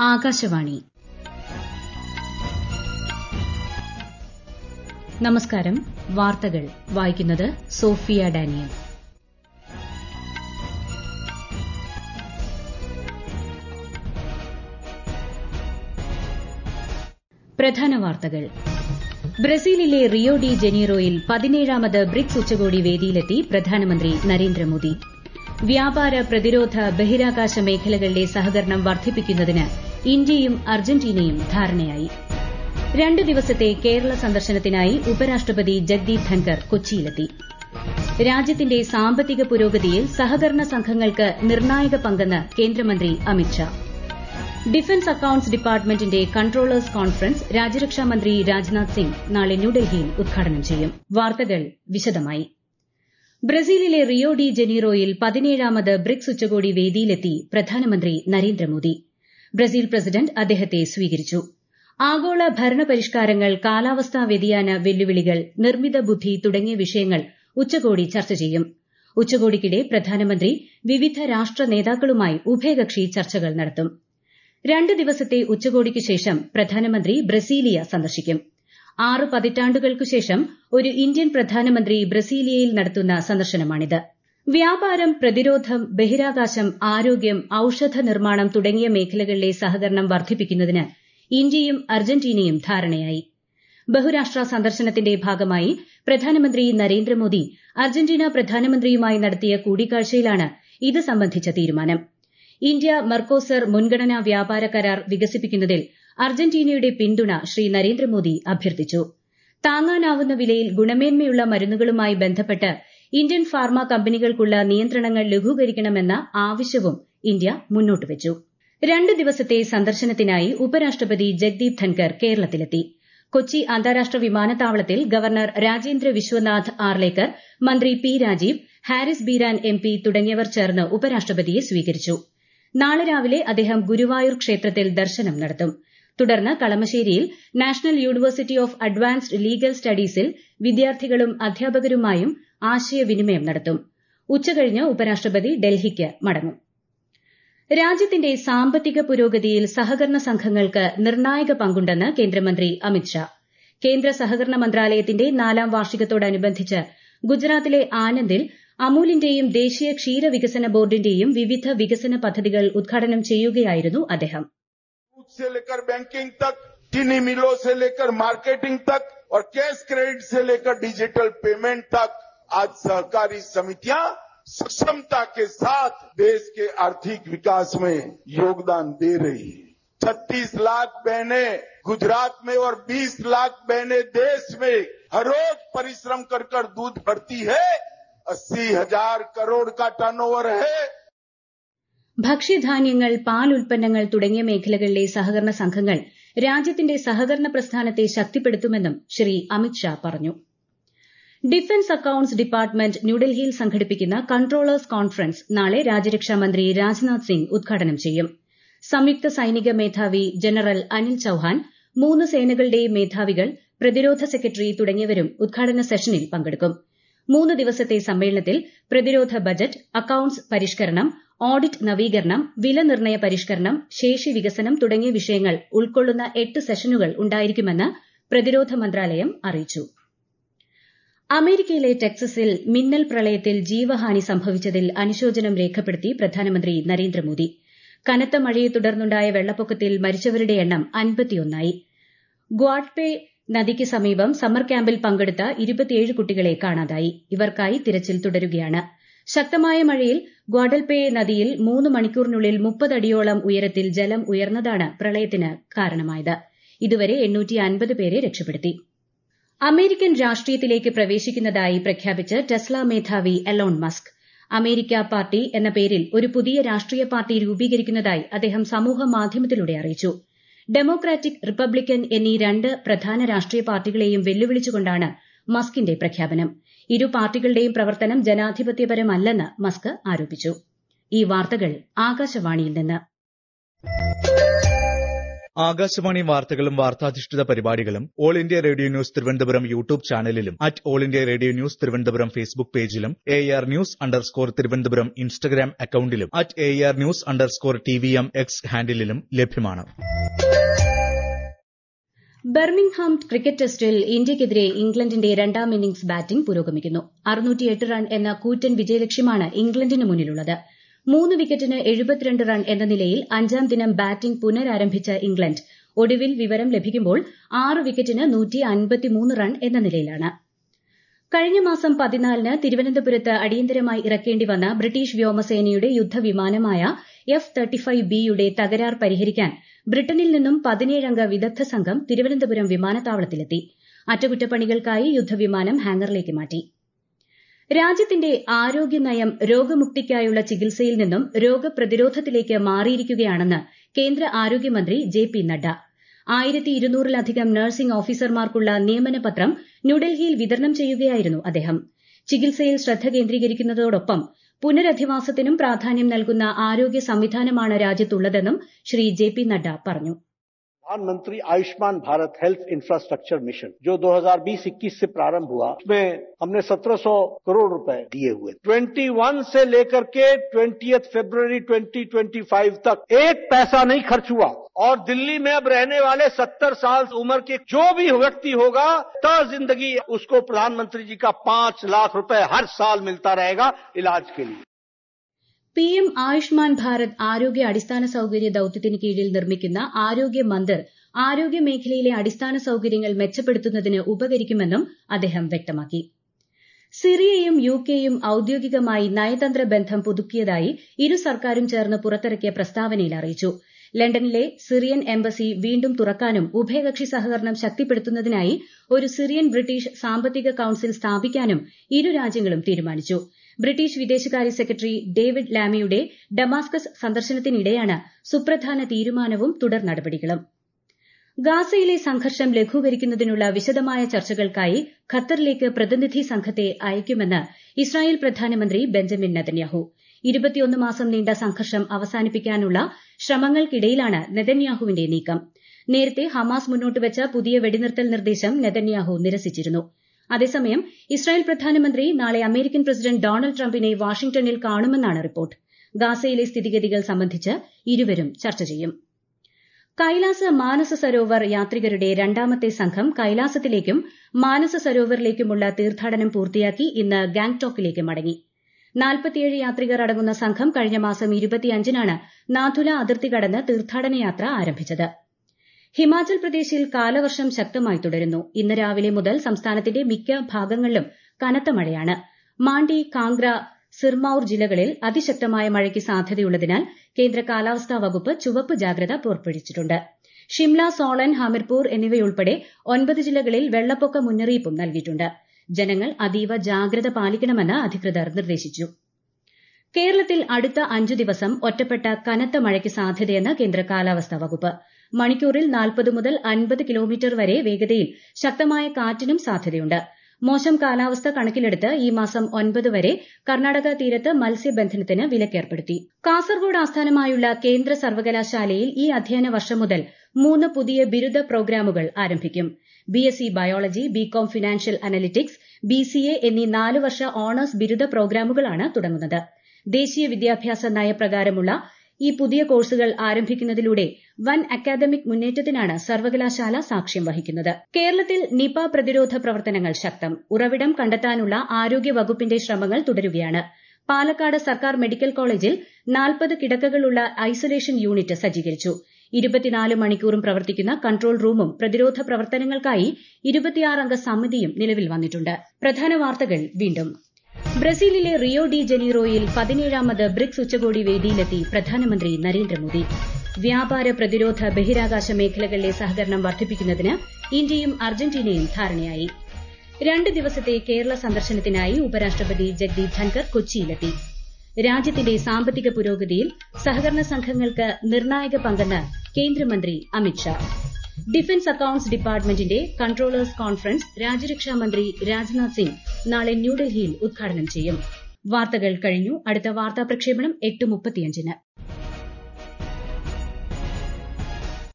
ആകാശവാണി നമസ്കാരം വാർത്തകൾ വായിക്കുന്നത് സോഫിയ ഡാനിയൽ പ്രധാന വാർത്തകൾ ബ്രസീലിലെ റിയോ ഡി ജനീറോയിൽ പതിനേഴാമത് ബ്രിക്സ് ഉച്ചകോടി വേദിയിലെത്തി പ്രധാനമന്ത്രി നരേന്ദ്രമോദി വ്യാപാര പ്രതിരോധ ബഹിരാകാശ മേഖലകളിലെ സഹകരണം വർദ്ധിപ്പിക്കുന്നതിന് ഇന്ത്യയും അർജന്റീനയും ധാരണയായി രണ്ട് ദിവസത്തെ കേരള സന്ദർശനത്തിനായി ഉപരാഷ്ട്രപതി ജഗ്ദീപ് ധൻകർ കൊച്ചിയിലെത്തി രാജ്യത്തിന്റെ സാമ്പത്തിക പുരോഗതിയിൽ സഹകരണ സംഘങ്ങൾക്ക് നിർണായക പങ്കെന്ന് കേന്ദ്രമന്ത്രി അമിത്ഷാ ഡിഫൻസ് അക്കൌണ്ട്സ് ഡിപ്പാർട്ട്മെന്റിന്റെ കൺട്രോളേഴ്സ് കോൺഫറൻസ് രാജ്യരക്ഷാമന്ത്രി രാജ്നാഥ് സിംഗ് നാളെ ന്യൂഡൽഹിയിൽ ഉദ്ഘാടനം ചെയ്യും വാർത്തകൾ വിശദമായി ബ്രസീലിലെ റിയോ ഡി ജനീറോയിൽ പതിനേഴാമത് ബ്രിക്സ് ഉച്ചകോടി വേദിയിലെത്തി പ്രധാനമന്ത്രി നരേന്ദ്രമോദി ബ്രസീൽ പ്രസിഡന്റ് അദ്ദേഹത്തെ സ്വീകരിച്ചു ആഗോള ഭരണപരിഷ്കാരങ്ങൾ കാലാവസ്ഥാ വ്യതിയാന വെല്ലുവിളികൾ നിർമ്മിത ബുദ്ധി തുടങ്ങിയ വിഷയങ്ങൾ ഉച്ചകോടി ചർച്ച ചെയ്യും ഉച്ചകോടിക്കിടെ പ്രധാനമന്ത്രി വിവിധ രാഷ്ട്ര നേതാക്കളുമായി ഉഭയകക്ഷി ചർച്ചകൾ നടത്തും രണ്ട് ദിവസത്തെ ഉച്ചകോടിക്ക് ശേഷം പ്രധാനമന്ത്രി ബ്രസീലിയ സന്ദർശിക്കും ആറ് പതിറ്റാണ്ടുകൾക്കു ശേഷം ഒരു ഇന്ത്യൻ പ്രധാനമന്ത്രി ബ്രസീലിയയിൽ നടത്തുന്ന സന്ദർശനമാണിത് വ്യാപാരം പ്രതിരോധം ബഹിരാകാശം ആരോഗ്യം ഔഷധ നിർമ്മാണം തുടങ്ങിയ മേഖലകളിലെ സഹകരണം വർദ്ധിപ്പിക്കുന്നതിന് ഇന്ത്യയും അർജന്റീനയും ധാരണയായി ബഹുരാഷ്ട്ര സന്ദർശനത്തിന്റെ ഭാഗമായി പ്രധാനമന്ത്രി നരേന്ദ്രമോദി അർജന്റീന പ്രധാനമന്ത്രിയുമായി നടത്തിയ കൂടിക്കാഴ്ചയിലാണ് ഇത് സംബന്ധിച്ച തീരുമാനം ഇന്ത്യ മർക്കോസർ മുൻഗണനാ വ്യാപാര കരാർ വികസിപ്പിക്കുന്നതിൽ അർജന്റീനയുടെ പിന്തുണ ശ്രീ നരേന്ദ്രമോദി അഭ്യർത്ഥിച്ചു താങ്ങാനാവുന്ന വിലയിൽ ഗുണമേന്മയുള്ള മരുന്നുകളുമായി ബന്ധപ്പെട്ട് ഇന്ത്യൻ ഫാർമ കമ്പനികൾക്കുള്ള നിയന്ത്രണങ്ങൾ ലഘൂകരിക്കണമെന്ന ആവശ്യവും ഇന്ത്യ മുന്നോട്ടുവച്ചു രണ്ട് ദിവസത്തെ സന്ദർശനത്തിനായി ഉപരാഷ്ട്രപതി ജഗ്ദീപ് ധൻകർ കേരളത്തിലെത്തി കൊച്ചി അന്താരാഷ്ട്ര വിമാനത്താവളത്തിൽ ഗവർണർ രാജേന്ദ്ര വിശ്വനാഥ് ആർലേക്കർ മന്ത്രി P Rajeev Haris Beeran M P തുടങ്ങിയവർ ചേർന്ന് ഉപരാഷ്ട്രപതിയെ സ്വീകരിച്ചു നാളെ രാവിലെ അദ്ദേഹം ഗുരുവായൂർ ക്ഷേത്രത്തിൽ ദർശനം നടത്തും തുടർന്ന് കളമശ്ശേരിയിൽ national university of advanced legal സ്റ്റഡീസിൽ വിദ്യാർത്ഥികളും അധ്യാപകരുമായും ആശയവിനിമയം നടത്തും ഉച്ചകഴിഞ്ഞ് ഉപരാഷ്ട്രപതി ഡൽഹിക്ക് മടങ്ങും രാജ്യത്തിന്റെ സാമ്പത്തിക പുരോഗതിയിൽ സഹകരണ സംഘങ്ങൾക്ക് നിർണായക പങ്കുണ്ടെന്ന് കേന്ദ്രമന്ത്രി അമിത്ഷാ കേന്ദ്ര സഹകരണ മന്ത്രാലയത്തിന്റെ നാലാം വാർഷികത്തോടനുബന്ധിച്ച് ഗുജറാത്തിലെ ആനന്ദിൽ അമൂലിന്റെയും ദേശീയ ക്ഷീര വികസന ബോർഡിന്റെയും വിവിധ വികസന പദ്ധതികൾ ഉദ്ഘാടനം ചെയ്യുകയായിരുന്നു അദ്ദേഹം से लेकर बैंकिंग तक चीनी मिलों से लेकर मार्केटिंग तक और कैश क्रेडिट से लेकर डिजिटल पेमेंट तक आज सहकारी समितियां सक्षमता के साथ देश के आर्थिक विकास में योगदान दे रही है छत्तीस लाख बहनें गुजरात में और 20 लाख बहनें देश में हर रोज परिश्रम कर कर दूध भरती है अस्सी हजार करोड़ का टर्नओवर है ഭക്ഷ്യധാന്യങ്ങൾ പാൽ ഉൽപ്പന്നങ്ങൾ തുടങ്ങിയ മേഖലകളിലെ സഹകരണ സംഘങ്ങൾ രാജ്യത്തിന്റെ സഹകരണ പ്രസ്ഥാനത്തെ ശക്തിപ്പെടുത്തുമെന്നും ശ്രീ അമിത്ഷാ പറഞ്ഞു ഡിഫൻസ് അക്കൌണ്ട്സ് ഡിപ്പാർട്ട്മെന്റ് ന്യൂഡൽഹിയിൽ സംഘടിപ്പിക്കുന്ന കൺട്രോളേഴ്സ് കോൺഫറൻസ് നാളെ രാജ്യരക്ഷാമന്ത്രി രാജ്നാഥ് സിംഗ് ഉദ്ഘാടനം ചെയ്യും സംയുക്ത സൈനിക മേധാവി ജനറൽ അനിൽ ചൌഹാൻ മൂന്ന് സേനകളുടെയും മേധാവികൾ പ്രതിരോധ സെക്രട്ടറി തുടങ്ങിയവരും ഉദ്ഘാടന സെഷനിൽ പങ്കെടുക്കും മൂന്ന് ദിവസത്തെ സമ്മേളനത്തിൽ പ്രതിരോധ ബജറ്റ് അക്കൌണ്ട്സ് പരിഷ്കരണം ഓഡിറ്റ് നവീകരണം വില നിർണ്ണയ പരിഷ്കരണം ശേഷി വികസനം തുടങ്ങിയ വിഷയങ്ങൾ ഉൾക്കൊള്ളുന്ന എട്ട് സെഷനുകൾ ഉണ്ടായിരിക്കുമെന്ന് പ്രതിരോധ മന്ത്രാലയം അറിയിച്ചു അമേരിക്കയിലെ ടെക്സസിൽ മിന്നൽ പ്രളയത്തിൽ ജീവഹാനി സംഭവിച്ചതിൽ അനുശോചനം രേഖപ്പെടുത്തി പ്രധാനമന്ത്രി നരേന്ദ്രമോദി കനത്ത മഴയെ തുടർന്നുണ്ടായ വെള്ളപ്പൊക്കത്തിൽ മരിച്ചവരുടെ എണ്ണം അൻപത്തിയൊന്നായി ഗ്വാഡ്പേ നദിക്ക് സമീപം സമ്മർ ക്യാമ്പിൽ പങ്കെടുത്ത ഇരുപത്തിയേഴ് കുട്ടികളെ കാണാതായി ഇവർക്കായി തിരച്ചിൽ തുടരുകയാണ് ശക്തമായ മഴയിൽ ഗ്വാഡൽപേ നദിയിൽ മൂന്ന് മണിക്കൂറിനുള്ളിൽ മുപ്പതടിയോളം ഉയരത്തിൽ ജലം ഉയർന്നതാണ് പ്രളയത്തിന് കാരണമായത് ഇതുവരെ പേരെ രക്ഷപ്പെടുത്തി അമേരിക്കൻ രാഷ്ട്രീയത്തിലേക്ക് പ്രവേശിക്കുന്നതായി പ്രഖ്യാപിച്ച് ടെസ്ല മേധാവി എലോൺ മസ്ക് അമേരിക്ക പാർട്ടി എന്ന പേരിൽ ഒരു പുതിയ രാഷ്ട്രീയ പാർട്ടി രൂപീകരിക്കുന്നതായി അദ്ദേഹം സമൂഹ മാധ്യമത്തിലൂടെ അറിയിച്ചു ഡെമോക്രാറ്റിക് റിപ്പബ്ലിക്കൻ എന്നീ രണ്ട് പ്രധാന രാഷ്ട്രീയ പാർട്ടികളെയും വെല്ലുവിളിച്ചുകൊണ്ടാണ് മസ്കിന്റെ പ്രഖ്യാപനം ഇരു പാർട്ടികളുടെയും പ്രവർത്തനം ജനാധിപത്യപരമല്ലെന്ന് മസ്ക് ആരോപിച്ചു ഈ വാർത്തകൾ ആകാശവാണിയിൽ നിന്ന് ആകാശവാണി വാർത്തകളും വാർത്താധിഷ്ഠിത പരിപാടികളും all India radio news Thiruvananthapuram YouTube ചാനലിലും at all India radio news Thiruvananthapuram Facebook പേജിലും A R news underscore Thiruvananthapuram Instagram അക്കൌണ്ടിലും at A R news underscore T V M X ഹാൻഡിലും ലഭ്യമാണ് ബർമിംഗ്ഹാം ക്രിക്കറ്റ് ടെസ്റ്റിൽ ഇന്ത്യയ്ക്കെതിരെ ഇംഗ്ലണ്ടിന്റെ രണ്ടാം ഇന്നിംഗ്സ് ബാറ്റിംഗ് പുരോഗമിക്കുന്നു അറുന്നൂറ്റിയെട്ട് റൺ എന്ന കൂറ്റൻ വിജയലക്ഷ്യമാണ് ഇംഗ്ലണ്ടിന് മുന്നിലുള്ളത് മൂന്ന് വിക്കറ്റിന് എഴുപത്തിരണ്ട് റൺ എന്ന നിലയിൽ അഞ്ചാം ദിനം ബാറ്റിംഗ് പുനരാരംഭിച്ച ഇംഗ്ലണ്ട് ഒടുവിൽ വിവരം ലഭിക്കുമ്പോൾ ആറ് വിക്കറ്റിന് നൂറ്റി അൻപത്തിമൂന്ന് റൺ എന്ന നിലയിലാണ് കഴിഞ്ഞ മാസം പതിനാലിന് തിരുവനന്തപുരത്ത് അടിയന്തരമായി ഇറക്കേണ്ടി വന്ന ബ്രിട്ടീഷ് വ്യോമസേനയുടെ യുദ്ധവിമാനമായ എഫ് തേർട്ടി ഫൈവ് ബിയുടെ തകരാർ പരിഹരിക്കാൻ ബ്രിട്ടനിൽ നിന്നും പതിനേഴംഗ വിദഗ്ധ സംഘം തിരുവനന്തപുരം വിമാനത്താവളത്തിലെത്തി അറ്റകുറ്റപ്പണികൾക്കായി യുദ്ധവിമാനം ഹാങ്ങറിലേക്ക് മാറ്റി രാജ്യത്തിന്റെ ആരോഗ്യനയം രോഗമുക്തിക്കായുള്ള ചികിത്സയിൽ നിന്നും രോഗപ്രതിരോധത്തിലേക്ക് മാറിയിരിക്കുകയാണെന്ന് കേന്ദ്ര ആരോഗ്യമന്ത്രി ജെ പി നഡ്ഡ ആയിരത്തി ഇരുന്നൂറിലധികം നഴ്സിംഗ് ഓഫീസർമാർക്കുള്ള നിയമനപത്രം ന്യൂഡൽഹിയിൽ വിതരണം ചെയ്യുകയായിരുന്നു അദ്ദേഹം ചികിത്സയിൽ ശ്രദ്ധ കേന്ദ്രീകരിക്കുന്നതോടൊപ്പം പുനരധിവാസത്തിനും പ്രാധാന്യം നൽകുന്ന ആരോഗ്യ സംവിധാനമാണ് രാജ്യത്തുള്ളതെന്നും ശ്രീ ജെ പി നഡ്ഡ പറഞ്ഞു प्रधानमंत्री Ayushman Bharat health infrastructure mission जो 2020-21 से प्रारंभ हुआ उसमें हमने 1700 करोड़ रुपए दिए हुए 21 से लेकर के 20th फरवरी 2025 तक एक पैसा नहीं खर्च हुआ और दिल्ली में अब रहने वाले 70 साल उम्र के जो भी व्यक्ति होगा त जिंदगी उसको प्रधानमंत्री जी का पांच लाख रुपए हर साल मिलता रहेगा इलाज के लिए പി എം ആയുഷ്മാൻ ഭാരത് ആരോഗ്യ അടിസ്ഥാന സൌകര്യ ദൌത്യത്തിന് കീഴിൽ നിർമ്മിക്കുന്ന ആരോഗ്യ മന്ദിർ ആരോഗ്യ മേഖലയിലെ അടിസ്ഥാന സൌകര്യങ്ങൾ മെച്ചപ്പെടുത്തുന്നതിന് ഉപകരിക്കുമെന്നും അദ്ദേഹം വ്യക്തമാക്കി സിറിയയും യുകെയും ഔദ്യോഗികമായി നയതന്ത്ര ബന്ധം പുതുക്കിയതായി ഇരു സർക്കാരും ചേർന്ന് പുറത്തിറക്കിയ പ്രസ്താവനയിൽ അറിയിച്ചു ലണ്ടനിലെ സിറിയൻ എംബസി വീണ്ടും തുറക്കാനും ഉഭയകക്ഷി സഹകരണം ശക്തിപ്പെടുത്തുന്നതിനായി ഒരു സിറിയൻ ബ്രിട്ടീഷ് സാമ്പത്തിക കൌൺസിൽ സ്ഥാപിക്കാനും ഇരു രാജ്യങ്ങളും തീരുമാനിച്ചു ബ്രിട്ടീഷ് വിദേശകാര്യ സെക്രട്ടറി ഡേവിഡ് ലാമിയുടെ ഡമാസ്കസ് സന്ദർശനത്തിനിടെയാണ് സുപ്രധാന തീരുമാനവും തുടർ നടപടികളും ഗാസയിലെ സംഘർഷം ലഘൂകരിക്കുന്നതിനുള്ള വിശദമായ ചർച്ചകൾക്കായി ഖത്തറിലേക്ക് പ്രതിനിധി സംഘത്തെ അയക്കുമെന്ന് ഇസ്രായേൽ പ്രധാനമന്ത്രി ബെഞ്ചമിൻ നെതന്യാഹു ഇരുപത്തിയൊന്ന് മാസം നീണ്ട സംഘർഷം അവസാനിപ്പിക്കാനുള്ള ശ്രമങ്ങൾക്കിടയിലാണ് നെതന്യാഹുവിന്റെ നീക്കം നേരത്തെ ഹമാസ് മുന്നോട്ടുവച്ച പുതിയ വെടിനിർത്തൽ നിർദ്ദേശം നെതന്യാഹു നിരസിച്ചിരുന്നു അതേസമയം ഇസ്രായേൽ പ്രധാനമന്ത്രി നാളെ അമേരിക്കൻ പ്രസിഡന്റ് ഡൊണാൾഡ് ട്രംപിനെ വാഷിംഗ്ടണിൽ കാണുമെന്നാണ് റിപ്പോർട്ട് ഗാസയിലെ സ്ഥിതിഗതികൾ സംബന്ധിച്ച് ഇരുവരും ചർച്ച ചെയ്യും കൈലാസ മാനസ സരോവർ യാത്രികരുടെ രണ്ടാമത്തെ സംഘം കൈലാസത്തിലേക്കും മാനസ സരോവറിലേക്കുമുള്ള തീർത്ഥാടനം പൂർത്തിയാക്കി ഇന്ന് ഗാംഗ്ടോക്കിലേക്ക് മടങ്ങി നാൽപ്പത്തിയേഴ് യാത്രികർ അടങ്ങുന്ന സംഘം കഴിഞ്ഞ മാസം ഇരുപത്തിയഞ്ചിനാണ് നാഥുല അതിർത്തി കടന്ന് തീർത്ഥാടന യാത്ര ആരംഭിച്ചത് ഹിമാചൽ പ്രദേശിൽ കാലവർഷം ശക്തമായി തുടരുന്നു ഇന്ന് രാവിലെ മുതൽ സംസ്ഥാനത്തിന്റെ മിക്ക ഭാഗങ്ങളിലും കനത്ത മഴയാണ് മാണ്ഡി കാംഗ്ര സിർമൌർ ജില്ലകളിൽ അതിശക്തമായ മഴയ്ക്ക് സാധ്യതയുള്ളതിനാൽ കേന്ദ്ര കാലാവസ്ഥാ വകുപ്പ് ചുവപ്പ് ജാഗ്രത പുറപ്പെടുവിച്ചിട്ടുണ്ട് ഷിംല സോളൻ ഹമിർപൂർ എന്നിവയുൾപ്പെടെ ഒൻപത് ജില്ലകളിൽ വെള്ളപ്പൊക്ക മുന്നറിയിപ്പും നൽകിയിട്ടുണ്ട് ജനങ്ങൾ അതീവ ജാഗ്രത പാലിക്കണമെന്ന് അധികൃതർ നിർദ്ദേശിച്ചു കേരളത്തിൽ അടുത്ത അഞ്ചു ദിവസം ഒറ്റപ്പെട്ട കനത്ത മഴയ്ക്ക് സാധ്യതയെന്ന് കേന്ദ്ര കാലാവസ്ഥാ വകുപ്പ് മണിക്കൂറിൽ നാൽപ്പത് മുതൽ അൻപത് കിലോമീറ്റർ വരെ വേഗതയിൽ ശക്തമായ കാറ്റിനും സാധ്യതയുണ്ട് മോശം കാലാവസ്ഥ കണക്കിലെടുത്ത് ഈ മാസം ഒൻപത് വരെ കർണാടക തീരത്ത് മത്സ്യബന്ധനത്തിന് വിലക്കേർപ്പെടുത്തി കാസർഗോഡ് ആസ്ഥാനമായുള്ള കേന്ദ്ര സർവകലാശാലയിൽ ഈ അധ്യയന വർഷം മുതൽ മൂന്ന് പുതിയ ബിരുദ പ്രോഗ്രാമുകൾ ആരംഭിക്കും BSc biology BCom financial analytics BCA എന്നീ നാല് വർഷ ഓണേഴ്സ് ബിരുദ പ്രോഗ്രാമുകളാണ് തുടങ്ങുന്നത് ദേശീയ വിദ്യാഭ്യാസ നയപ്രകാരമുള്ള ഈ പുതിയ കോഴ്സുകൾ ആരംഭിക്കുന്നതിലൂടെ വൻ അക്കാദമിക് മുന്നേറ്റത്തിനാണ് സർവകലാശാല സാക്ഷ്യം വഹിക്കുന്നത് കേരളത്തിൽ നിപ പ്രതിരോധ പ്രവർത്തനങ്ങൾ ശക്തം ഉറവിടം കണ്ടെത്താനുള്ള ആരോഗ്യ വകുപ്പിന്റെ ശ്രമങ്ങൾ തുടരുകയാണ് പാലക്കാട് സർക്കാർ മെഡിക്കൽ കോളേജിൽ നാൽപ്പത് കിടക്കകളുള്ള ഐസൊലേഷൻ യൂണിറ്റ് സജ്ജീകരിച്ചു ഇരുപത്തിനാല് മണിക്കൂറും പ്രവർത്തിക്കുന്ന കൺട്രോൾ റൂമും പ്രതിരോധ പ്രവർത്തനങ്ങൾക്കായി ഇരുപത്തിയാറംഗ സമിതിയും നിലവിൽ വന്നിട്ടുണ്ട് പ്രധാന വാർത്തകൾ വീണ്ടും ബ്രസീലിലെ റിയോ ഡി ജനീറോയിൽ പതിനേഴാമത് ബ്രിക്സ് ഉച്ചകോടി വേദിയിലെത്തി പ്രധാനമന്ത്രി നരേന്ദ്രമോദി വ്യാപാര പ്രതിരോധ ബഹിരാകാശ മേഖലകളിലെ സഹകരണം വർദ്ധിപ്പിക്കുന്നതിന് ഇന്ത്യയും അർജന്റീനയും ധാരണയായി രണ്ട് ദിവസത്തെ കേരള സന്ദർശനത്തിനായി ഉപരാഷ്ട്രപതി ജഗ്ദീപ് ധൻകർ കൊച്ചിയിലെത്തി രാജ്യത്തിന്റെ സാമ്പത്തിക പുരോഗതിയിൽ സഹകരണ സംഘങ്ങൾക്ക് നിർണായക പങ്കെന്ന് കേന്ദ്രമന്ത്രി അമിത്ഷാ ഡിഫൻസ് അക്കൌണ്ട്സ് ഡിപ്പാർട്ട്മെന്റിന്റെ കൺട്രോളേഴ്സ് കോൺഫറൻസ് രാജ്യരക്ഷാ മന്ത്രി രാജ്നാഥ് സിംഗ് നാളെ ന്യൂഡൽഹിയിൽ ഉദ്ഘാടനം ചെയ്യും വാർത്തകൾ കഴിഞ്ഞു അടുത്ത വാർത്താ പ്രക്ഷേപണം എട്ട് മുപ്പത്തിയഞ്ചിന്